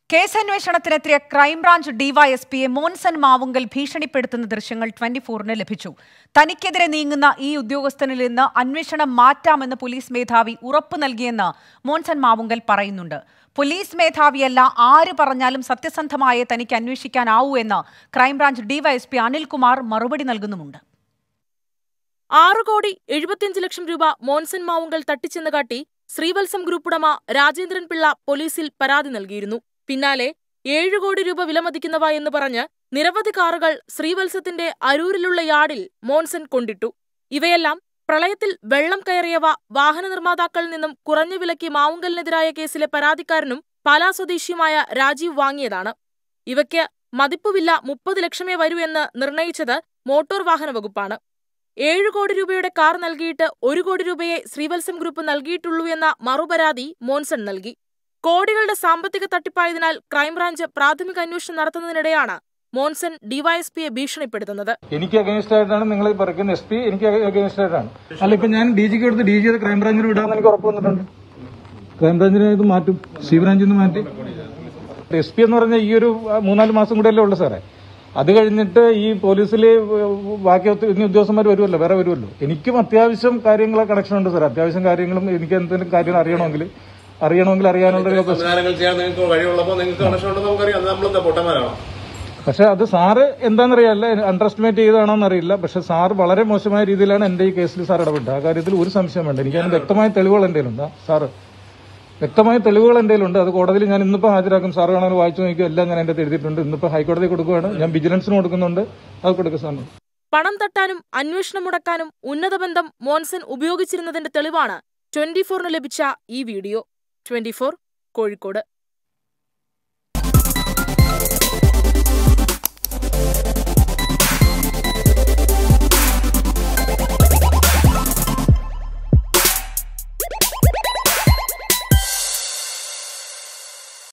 കേസന്വേഷണത്തിനെത്തിയ crime branch ഡിവൈഎസ്പിയെ മോൻസൺ മാവുങ്കൽ ഭീഷണിപ്പെടുത്തുന്ന ദൃശ്യങ്ങൾ ട്വന്റി ഫോറിന് ലഭിച്ചു തനിക്കെതിരെ നീങ്ങുന്ന ഈ ഉദ്യോഗസ്ഥനിൽ നിന്ന് അന്വേഷണം മാറ്റാമെന്ന് പോലീസ് മേധാവി ഉറപ്പു നൽകിയെന്ന് മോൻസൺ മാവുങ്കൽ പറയുന്നുണ്ട് പോലീസ് മേധാവിയല്ല ആര് പറഞ്ഞാലും സത്യസന്ധമായേ തനിക്ക് അന്വേഷിക്കാനാവൂ എന്ന് ക്രൈംബ്രാഞ്ച് ഡിവൈഎസ്പി അനിൽകുമാർ മറുപടി നൽകുന്നുമുണ്ട് ആറ് കോടി എഴുപത്തിയഞ്ച് ലക്ഷം രൂപ മോൻസൺ മാവുങ്കൽ തട്ടിച്ചെന്ന് കാട്ടി ശ്രീവത്സം ഗ്രൂപ്പ് ഉടമ രാജേന്ദ്രൻ പിള്ള പോലീസിൽ പരാതി നൽകിയിരുന്നു പിന്നാലെ ഏഴ് കോടി രൂപ വിലമതിക്കുന്നവ എന്ന് പറഞ്ഞ് നിരവധി കാറുകൾ ശ്രീവത്സത്തിന്റെ അരൂരിലുള്ള യാർഡിൽ മോൻസൺ കൊണ്ടിട്ടു ഇവയെല്ലാം പ്രളയത്തിൽ വെള്ളം കയറിയവ വാഹന നിർമ്മാതാക്കളിൽ നിന്നും കുറഞ്ഞ വിലയ്ക്ക് മാവുങ്കലിനെതിരായ കേസിലെ പരാതിക്കാരനും പാലാ സ്വദേശിയുമായ രാജീവ് വാങ്ങിയതാണ് ഇവയ്ക്ക് മതിപ്പുവില്ല മുപ്പത് ലക്ഷമേ വരൂ എന്ന് നിർണയിച്ചത് മോട്ടോർ വാഹന വകുപ്പാണ് ഏഴ് കോടി രൂപയുടെ കാർ നൽകിയിട്ട് ഒരു കോടി രൂപയെ ശ്രീവത്സം ഗ്രൂപ്പ് നൽകിയിട്ടുള്ളൂ എന്ന മറുപരാതി മോൻസൺ നൽകി കോടികളുടെ സാമ്പത്തിക തട്ടിപ്പായതിനാൽ ക്രൈംബ്രാഞ്ച് പ്രാഥമിക അന്വേഷണം നടത്തുന്നതിനിടെയാണ് മോൻസൺ ഡിവൈഎസ്പിയെ ഭീഷണിപ്പെടുത്തുന്നത് എനിക്ക് അഗേൻസ്റ്റ് ആയിട്ടാണ് നിങ്ങൾ ഈ പറയുന്ന എസ് പി എനിക്ക് അഗേൻസ്റ്റ് ആയിട്ടാണ് അല്ല ഇപ്പൊ ഞാൻ ഡി ജിക്ക് എടുത്ത് ഡി ജി അത് ക്രൈംബ്രാഞ്ചിന് വിടാമെന്ന് എനിക്ക് ഉറപ്പ് വന്നിട്ടുണ്ട് ക്രൈംബ്രാഞ്ചിനെ ഇത് മാറ്റും സി ബ്രാഞ്ചിൽ നിന്ന് മാറ്റി എസ് പി എന്ന് പറഞ്ഞാൽ ഈ ഒരു മൂന്നാല് മാസം കൂടെ അല്ലേ ഉള്ളൂ സാറേ അത് കഴിഞ്ഞിട്ട് ഈ പോലീസിൽ ബാക്കി ഒത്ത- ഇനി ഉദ്യോഗസ്ഥന്മാർ വരുമല്ലോ വേറെ വരുമല്ലോ എനിക്കും അത്യാവശ്യം കാര്യങ്ങളെ കണക്ഷൻ ഉണ്ട് സാർ അത്യാവശ്യം കാര്യങ്ങളും എനിക്ക് എന്തെങ്കിലും കാര്യങ്ങൾ അറിയണമെങ്കിൽ അറിയണമെങ്കിൽ അറിയാനുള്ള ഒരു സംവിധാനങ്ങൾ ചെയ്യാൻ നിങ്ങൾക്ക് വഴിയുള്ളപ്പോൾ നിങ്ങൾക്ക് കണക്ഷൻ ഉണ്ടെന്ന് നമുക്കറിയാം അത് നമ്മളെന്താ പൊട്ടന്മാരാണോ പക്ഷെ അത് സാറ് എന്താണെന്നറിയാല്ല അണ്ടർ എസ്റ്റിമേറ്റ് ചെയ്തതാണോന്ന് അറിയില്ല പക്ഷെ സാർ വളരെ മോശമായ രീതിയിലാണ് എന്റെ ഈ കേസിൽ സാർ ഇടപെട്ടത് ആ കാര്യത്തിൽ ഒരു സംശയം വേണ്ട എനിക്ക് അതിന് വ്യക്തമായ തെളിവുകൾ എന്തെങ്കിലും ഉണ്ട് സാറ് വ്യക്തമായ തെളിവുകൾ എന്തെങ്കിലും ഉണ്ട് അത് കോടതിയിൽ ഞാൻ ഇന്നിപ്പോൾ ഹാജരാക്കും സാർ വേണമെങ്കിൽ വായിച്ചു നോക്കിയോ എല്ലാം ഞാൻ എന്റെ എഴുതിയിട്ടുണ്ട് ഇന്നിപ്പോൾ ഹൈക്കോടതി കൊടുക്കുകയാണ് ഞാൻ വിജിലൻസിന് കൊടുക്കുന്നുണ്ട് അത് കൊടുക്കുക സാറിന് പണം തട്ടാനും അന്വേഷണം മുടക്കാനും ഉന്നത ബന്ധം മോൻസൺ ഉപയോഗിച്ചിരുന്നതിന്റെ തെളിവാണ് ട്വന്റി ഫോറിന് ലഭിച്ച ഈ വീഡിയോ ട്വന്റി ഫോർ കോഴിക്കോട്